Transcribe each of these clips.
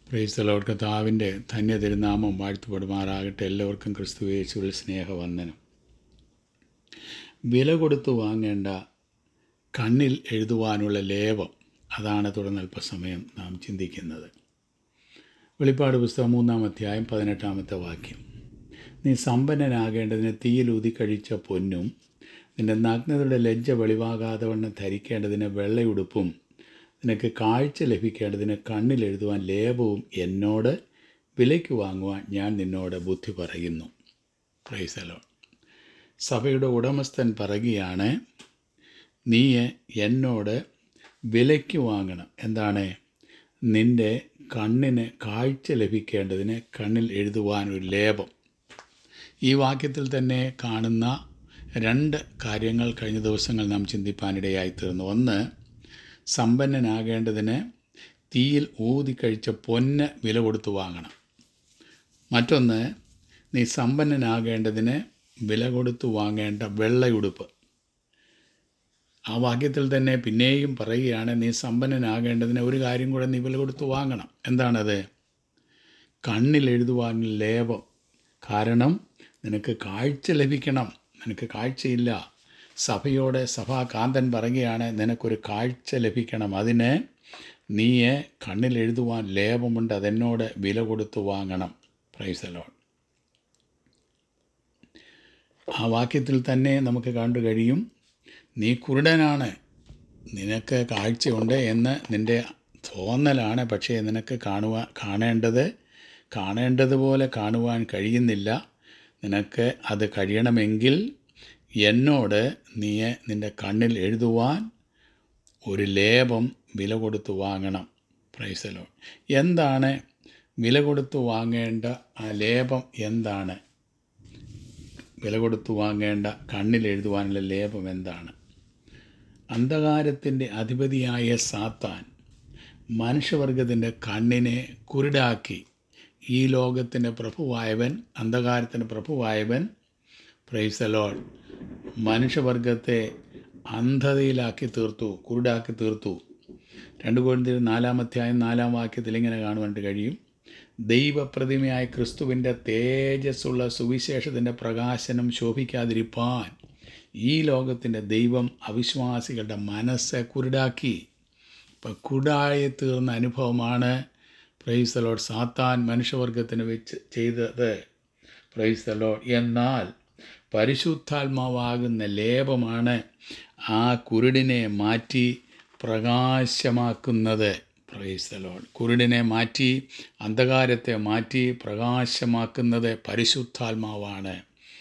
praise the Lord കർത്താവിൻ്റെ ധന്യ തിരുനാമം വാഴ്ത്തപ്പെടുമാറാകട്ടെ എല്ലാവർക്കും ക്രിസ്തു യേശുവിൽ സ്നേഹവന്ദനം വില കൊടുത്തു വാങ്ങേണ്ട കണ്ണിൽ എഴുതുവാനുള്ള ലേപം അതാണ് തുടർന്ന് അല്പസമയം നാം ചിന്തിക്കുന്നത് വെളിപ്പാട് പുസ്തകം മൂന്നാം അധ്യായം പതിനെട്ടാമത്തെ വാക്യം നീ സമ്പന്നനാകേണ്ടതിന് തീയിലൂതി കഴിച്ച പൊന്നും നിന്റെ നഗ്നതയുടെ ലജ്ജ വെളിവാകാതെ വണ്ണം ധരിക്കേണ്ടതിന് വെള്ളയുടുപ്പും നിനക്ക് കാഴ്ച ലഭിക്കേണ്ടതിന് കണ്ണിൽ എഴുതുവാൻ ലേപവും എന്നോട് വിലയ്ക്ക് വാങ്ങുവാൻ ഞാൻ നിന്നോട് ബുദ്ധി പറയുന്നു പ്രൈസലോ സഭയുടെ ഉടമസ്ഥൻ പറയുകയാണ് നീ എന്നോട് വിലയ്ക്ക് വാങ്ങണം എന്താണ് നിൻ്റെ കണ്ണിന് കാഴ്ച ലഭിക്കേണ്ടതിന് കണ്ണിൽ എഴുതുവാൻ ഒരു ലേപം ഈ വാക്യത്തിൽ തന്നെ കാണുന്ന രണ്ട് കാര്യങ്ങൾ കഴിഞ്ഞ ദിവസങ്ങൾ നാം ചിന്തിപ്പാനിടയായി തീർന്നു ഒന്ന് സമ്പന്നനാകേണ്ടതിന് തീയിൽ ഊതിക്കഴിച്ച പൊന്ന് വില കൊടുത്ത് വാങ്ങണം മറ്റൊന്ന് നീ സമ്പന്നനാകേണ്ടതിന് വില കൊടുത്ത് വാങ്ങേണ്ട വെള്ളയുടുപ്പ് ആ വാക്യത്തിൽ തന്നെ പിന്നെയും പറയുകയാണ് നീ സമ്പന്നനാകേണ്ടതിന് ഒരു കാര്യം കൂടെ നീ വില കൊടുത്ത് വാങ്ങണം എന്താണത് കണ്ണിൽ എഴുതുവാൻ ലേപം കാരണം നിനക്ക് കാഴ്ച ലഭിക്കണം നിനക്ക് കാഴ്ചയില്ല സഭയോട് സഭാകാന്തൻ പറയുകയാണ് നിനക്കൊരു കാഴ്ച ലഭിക്കണം അതിന് നീ കണ്ണിൽ എഴുതുവാൻ ലേപമുണ്ട് അതെന്നോട് വില കൊടുത്ത് വാങ്ങണം പ്രൈസലോൺ ആ വാക്യത്തിൽ തന്നെ നമുക്ക് കണ്ടു കഴിയും നീ കുരുടനാണ് നിനക്ക് കാഴ്ചയുണ്ട് എന്ന് നിൻ്റെ തോന്നലാണ് പക്ഷേ നിനക്ക് കാണുവാൻ കാണേണ്ടത് കാണേണ്ടതുപോലെ കാണുവാൻ കഴിയുന്നില്ല നിനക്ക് അത് കഴിയണമെങ്കിൽ എന്നോട് നീ നിൻ്റെ കണ്ണിൽ എഴുതുവാൻ ഒരു ലേപം വില കൊടുത്ത് വാങ്ങണം പ്രൈസലോ എന്താണ് വില കൊടുത്ത് വാങ്ങേണ്ട ആ ലേപം എന്താണ് വില കൊടുത്ത് വാങ്ങേണ്ട കണ്ണിൽ എഴുതുവാനുള്ള ലേപം എന്താണ് അന്ധകാരത്തിൻ്റെ അധിപതിയായ സാത്താൻ മനുഷ്യവർഗത്തിൻ്റെ കണ്ണിനെ കുരുടാക്കി ഈ ലോകത്തിൻ്റെ പ്രഭുവായവൻ അന്ധകാരത്തിൻ്റെ പ്രഭുവായവൻ പ്രൈസലോൾ മനുഷ്യവർഗത്തെ അന്ധതയിലാക്കി തീർത്തു കുരുടാക്കി തീർത്തു രണ്ട് കോഴിന്തിൽ നാലാമധ്യായം നാലാം വാക്യത്തിൽ ഇങ്ങനെ കാണുവാനായിട്ട് കഴിയും ദൈവപ്രതിമയായ ക്രിസ്തുവിൻ്റെ തേജസ്സുള്ള സുവിശേഷത്തിൻ്റെ പ്രകാശനം ശോഭിക്കാതിരിപ്പാൻ ഈ ലോകത്തിൻ്റെ ദൈവം അവിശ്വാസികളുടെ മനസ്സ് കുരുടാക്കി ഇപ്പം കുരുടായി തീർന്ന അനുഭവമാണ് പ്രൈസ് തലോഡ് സാത്താൻ മനുഷ്യവർഗത്തിന് വെച്ച് ചെയ്തത് പ്രൈസ് തലോഡ് എന്നാൽ പരിശുദ്ധാത്മാവാകുന്ന ലേപമാണ് ആ കുരുടിനെ മാറ്റി പ്രകാശമാക്കുന്നത് പ്രൈസ് തലോഡ് കുരുടിനെ മാറ്റി അന്ധകാരത്തെ മാറ്റി പ്രകാശമാക്കുന്നത് പരിശുദ്ധാത്മാവാണ്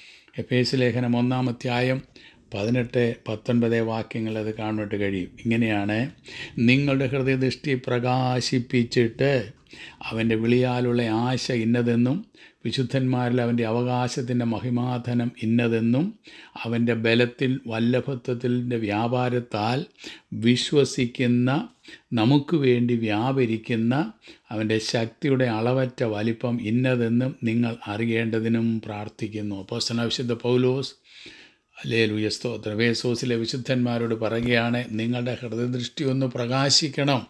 എഫേസ് ലേഖനം ഒന്നാം അധ്യായം പതിനെട്ട് പത്തൊൻപത് വാക്യങ്ങൾ അത് കാണുവാനായിട്ട് കഴിയും ഇങ്ങനെയാണ് നിങ്ങളുടെ ഹൃദയദൃഷ്ടി പ്രകാശിപ്പിച്ചിട്ട് അവൻ്റെ വിളിയാലുള്ള ആശ ഇന്നതെന്നും വിശുദ്ധന്മാരിൽ അവൻ്റെ അവകാശത്തിൻ്റെ മഹിമാധനം ഇന്നതെന്നും അവൻ്റെ ബലത്തിൽ വല്ലഭത്വത്തിൻ്റെ വ്യാപാരത്താൽ വിശ്വസിക്കുന്ന നമുക്ക് വേണ്ടി വ്യാപരിക്കുന്ന അവൻ്റെ ശക്തിയുടെ അളവറ്റ വലിപ്പം ഇന്നതെന്നും നിങ്ങൾ അറിയേണ്ടതിനും പ്രാർത്ഥിക്കുന്നു അപ്പോൾ വിശുദ്ധ പൗലോസ് അല്ലേ ലുയസ്തോത്ര വേസോസിലെ വിശുദ്ധന്മാരോട് പറയുകയാണ് നിങ്ങളുടെ ഹൃദയദൃഷ്ടി ഒന്ന് പ്രകാശിക്കണം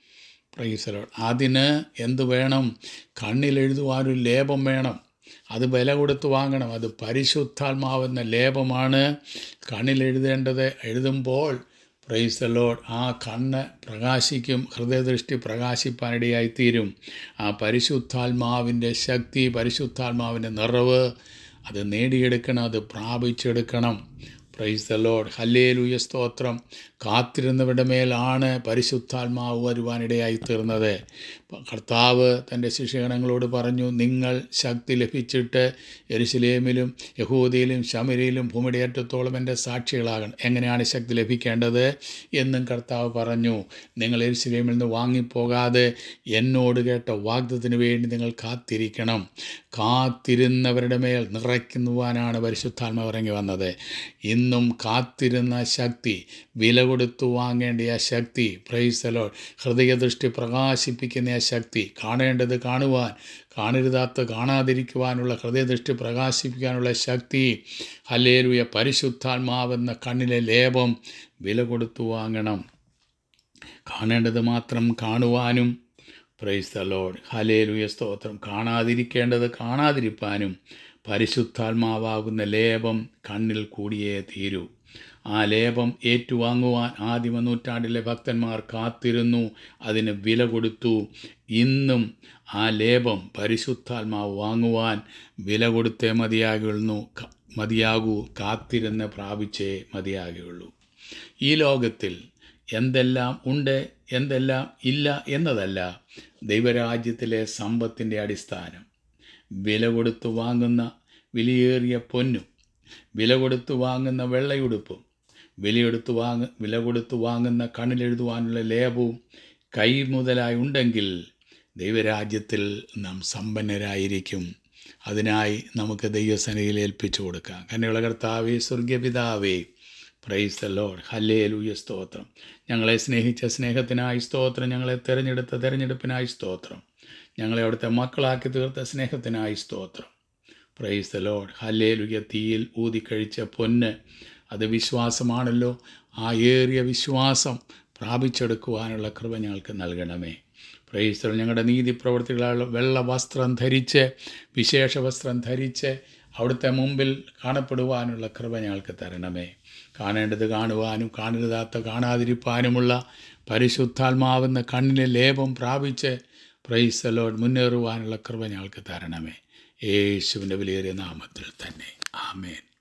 പ്രൈസലോ അതിന് എന്ത് വേണം കണ്ണിലെഴുതുവാനൊരു ലേപം വേണം അത് വില കൊടുത്ത് വാങ്ങണം അത് പരിശുദ്ധാത്മാവെന്ന ലേപമാണ് കണ്ണിലെഴുതേണ്ടത് എഴുതുമ്പോൾ പ്രൈസ് ലോഡ് ആ കണ്ണ് പ്രകാശിക്കും ഹൃദയദൃഷ്ടി പ്രകാശിപ്പാനിടയായിത്തീരും ആ പരിശുദ്ധാത്മാവിൻ്റെ ശക്തി പരിശുദ്ധാത്മാവിൻ്റെ നിറവ് അത് നേടിയെടുക്കണം അത് പ്രാപിച്ചെടുക്കണം പ്രൈസ് ദ ലോഡ് ഹല്ലേലൂയ സ്തോത്രം കാത്തിരുന്നവരുടെ മേലാണ് പരിശുദ്ധാത്മാവ് വരുവാനിടയായി തീർന്നത് കർത്താവ് തൻ്റെ ശിക്ഷഗണങ്ങളോട് പറഞ്ഞു നിങ്ങൾ ശക്തി ലഭിച്ചിട്ട് എരുസലേമിലും യഹൂദിയിലും ശമരിയിലും ഭൂമിയുടെ എൻ്റെ സാക്ഷികളാകണം എങ്ങനെയാണ് ശക്തി ലഭിക്കേണ്ടത് എന്നും കർത്താവ് പറഞ്ഞു നിങ്ങൾ എരുസലേമിൽ നിന്ന് വാങ്ങിപ്പോകാതെ എന്നോട് കേട്ട വാഗ്ദത്തിന് വേണ്ടി നിങ്ങൾ കാത്തിരിക്കണം കാത്തിരുന്നവരുടെ മേൽ നിറയ്ക്കുവാനാണ് പരിശുദ്ധാത്മാവ് ഇറങ്ങി വന്നത് ഇന്നും കാത്തിരുന്ന ശക്തി വില കൊടുത്തു വാങ്ങേണ്ട ആ ശക്തി പ്രൈസലോ ഹൃദയദൃഷ്ടി പ്രകാശിപ്പിക്കുന്ന ആ ശക്തി കാണേണ്ടത് കാണുവാൻ കാണരുതാത്ത കാണാതിരിക്കുവാനുള്ള ഹൃദയദൃഷ്ടി പ്രകാശിപ്പിക്കാനുള്ള ശക്തി ഹല്ലേലുയ പരിശുദ്ധാത്മാവെന്ന കണ്ണിലെ ലേപം വില കൊടുത്തു വാങ്ങണം കാണേണ്ടത് മാത്രം കാണുവാനും പ്രൈസ് ദ ലോഡ് ഹലേലുയ സ്തോത്രം കാണാതിരിക്കേണ്ടത് കാണാതിരിപ്പാനും പരിശുദ്ധാത്മാവാകുന്ന ലേപം കണ്ണിൽ കൂടിയേ തീരൂ ആ ലേപം ഏറ്റുവാങ്ങുവാൻ ആദിമ നൂറ്റാണ്ടിലെ ഭക്തന്മാർ കാത്തിരുന്നു അതിന് വില കൊടുത്തു ഇന്നും ആ ലേപം പരിശുദ്ധാത്മാവ് വാങ്ങുവാൻ വില കൊടുത്തേ മതിയാകുന്നു ക- മതിയാകൂ കാത്തിരുന്ന് പ്രാപിച്ചേ മതിയാകുള്ളൂ ഈ ലോകത്തിൽ എന്തെല്ലാം ഉണ്ട് എന്തെല്ലാം ഇല്ല എന്നതല്ല ദൈവരാജ്യത്തിലെ സമ്പത്തിൻ്റെ അടിസ്ഥാനം വില കൊടുത്തു വാങ്ങുന്ന വിലയേറിയ പൊന്നും വില കൊടുത്തു വാങ്ങുന്ന വെള്ളയുടുപ്പും വിലയെടുത്ത് വാങ്ങ വില കൊടുത്തു വാങ്ങുന്ന കണ്ണിലെഴുതുവാനുള്ള ലേപവും കൈ മുതലായി ഉണ്ടെങ്കിൽ ദൈവരാജ്യത്തിൽ നാം സമ്പന്നരായിരിക്കും അതിനായി നമുക്ക് ദൈവസനയിൽ ഏൽപ്പിച്ചു കൊടുക്കാം കന്നുള്ള കർത്താവേ സ്വർഗപിതാവേ പ്രൈസ് ദ ലോഡ് ഹല്ലേ ലൂയ സ്തോത്രം ഞങ്ങളെ സ്നേഹിച്ച സ്നേഹത്തിനായി സ്തോത്രം ഞങ്ങളെ തിരഞ്ഞെടുത്ത തിരഞ്ഞെടുപ്പിനായി സ്തോത്രം ഞങ്ങളെ അവിടുത്തെ മക്കളാക്കി തീർത്ത സ്നേഹത്തിനായി സ്തോത്രം പ്രൈസ് ദ ലോഡ് ഹല്ലേ ലുയ തീയിൽ ഊതിക്കഴിച്ച പൊന്ന് അത് വിശ്വാസമാണല്ലോ ആ ഏറിയ വിശ്വാസം പ്രാപിച്ചെടുക്കുവാനുള്ള കൃപ ഞങ്ങൾക്ക് നൽകണമേ പ്രൈസ് ഞങ്ങളുടെ നീതി പ്രവർത്തികളായുള്ള വെള്ള വസ്ത്രം ധരിച്ച് വിശേഷ വസ്ത്രം ധരിച്ച് അവിടുത്തെ മുമ്പിൽ കാണപ്പെടുവാനുള്ള കൃപ ഞങ്ങൾക്ക് തരണമേ കാണേണ്ടത് കാണുവാനും കാണരുതാത്ത കാണാതിരിപ്പാനുമുള്ള പരിശുദ്ധാത്മാവെന്ന കണ്ണിലെ ലേപം പ്രാപിച്ച് പ്രൈസ് ലോഡ് മുന്നേറുവാനുള്ള കൃപ ഞങ്ങൾക്ക് തരണമേ യേശുവിൻ്റെ വിലയേറിയ നാമത്തിൽ തന്നെ ആമേൻ